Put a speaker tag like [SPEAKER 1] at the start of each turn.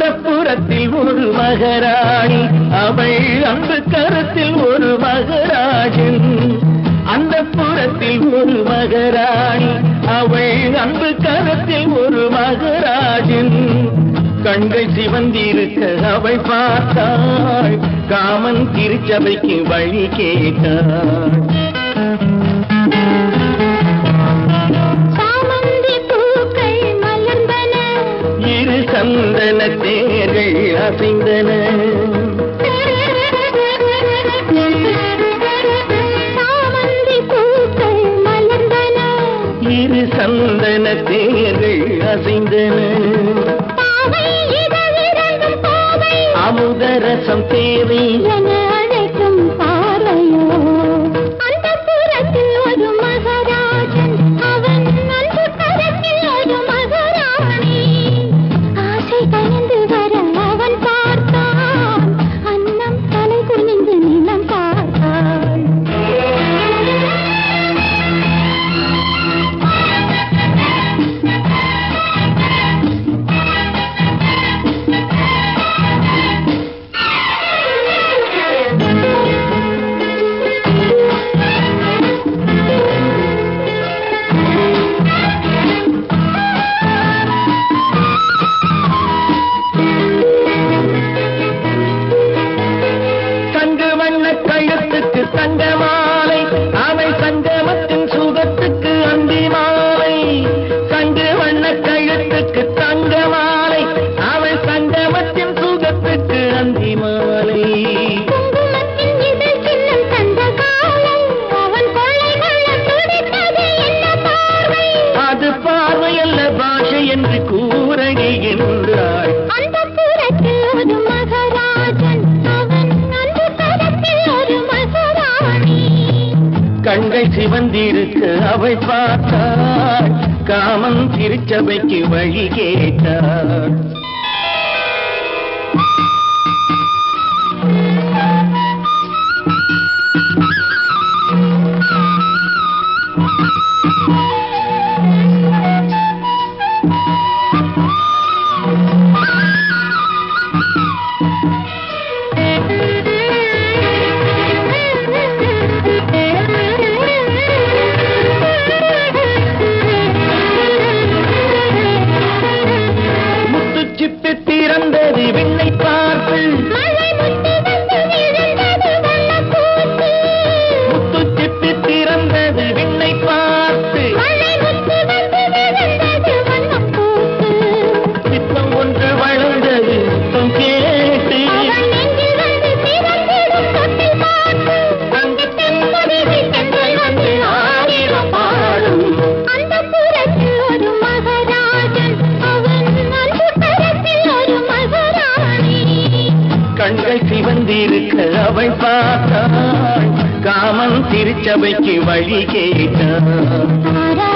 [SPEAKER 1] புறத்தில் ஒரு மகராணி அவள் அன்பு கரத்தில் ஒரு மகராஜன் அந்த புறத்தில் ஒரு மகராணி அவள் அன்பு கரத்தில் ஒரு மகராஜன் கண்கள் சிவந்திருக்க அவள் பார்த்தாள் காமன் திருச்சபைக்கு வழி கேட்டாள்
[SPEAKER 2] சாமந்தி பூக்கள் மலர்ந்தன
[SPEAKER 1] இரு சந்தன தேர்கள் அசைந்தன
[SPEAKER 2] சாமந்தி பூக்கள் மலர்ந்தன
[SPEAKER 1] இரு சந்தன தேர்கள் அசைந்தன
[SPEAKER 2] பாவை இதழிரண்டும் பாவை
[SPEAKER 1] அமுதரசம் தேவை
[SPEAKER 2] என அழைக்கும் பார்வையோ அந்த புறத்தில் ஒரு மகராஜன் அவன் அன்பு கரத்தில் ஒரு மகராணி ஆசை கனிந்து வர அவன் பார்த்தான் அன்னம் தலை குனிந்து நிலம் பார்த்தான்
[SPEAKER 1] தங்க வண்ண கழுத்துக்கு தங்க மாலை அவை சங்கமத்தின் சுகத்துக்கு அந்தி மாலை தங்க வண்ண கழுத்துக்கு தங்க மாலை அவை சங்கமத்தின் சுகத்துக்கு அந்தி மாலை
[SPEAKER 2] குங்குமத்தின் இதழ் சின்னம் தந்த காலம் அவன் கொள்ளை கொள்ள துடித்தது என்ன பார்வை
[SPEAKER 1] அது பார்வையல்ல பாஷை என்று கூறடி என்றாள்
[SPEAKER 2] அந்த புறத்தில் ஒரு மகராஜன் அவன் அன்பு கரத்தில் ஒரு மகராணி
[SPEAKER 1] கண்கள் சிவந்திருக்க அவள் பார்த்தாள் காமன் திருச்சபைக்கு வழி கேட்டாள் முத்துச்சிப்பி திறந்தது விண்ணை பார்த்து
[SPEAKER 2] மழை முத்து வந்து விழுந்தது வண்ணப்பூத்து.
[SPEAKER 1] முத்துச்சிப்பி திறந்தது விண்ணை பார்த்து
[SPEAKER 2] மழை முத்து வந்து விழுந்தது வண்ணப்பூத்து.
[SPEAKER 1] சித்தம் ஒன்று வளர்ந்தது முத்தம் கேட்டு
[SPEAKER 2] அவன் நெஞ்சில் வந்து பிறந்திடும் தொட்டில் பாட்டு.
[SPEAKER 1] அங்கு தென்பொழுது தென்றல் வந்து ஆடிடும் பாடும்
[SPEAKER 2] அந்த புறத்தில் ஒரு மகராஜன் அவன் அன்பு கரத்தில் ஒரு மகராணி
[SPEAKER 1] கண்கள் சிவந்திருக்க அவள் பார்த்தாள் காமன் திருச்சபைக்கு வழி கேட்டாள்
[SPEAKER 2] தாரா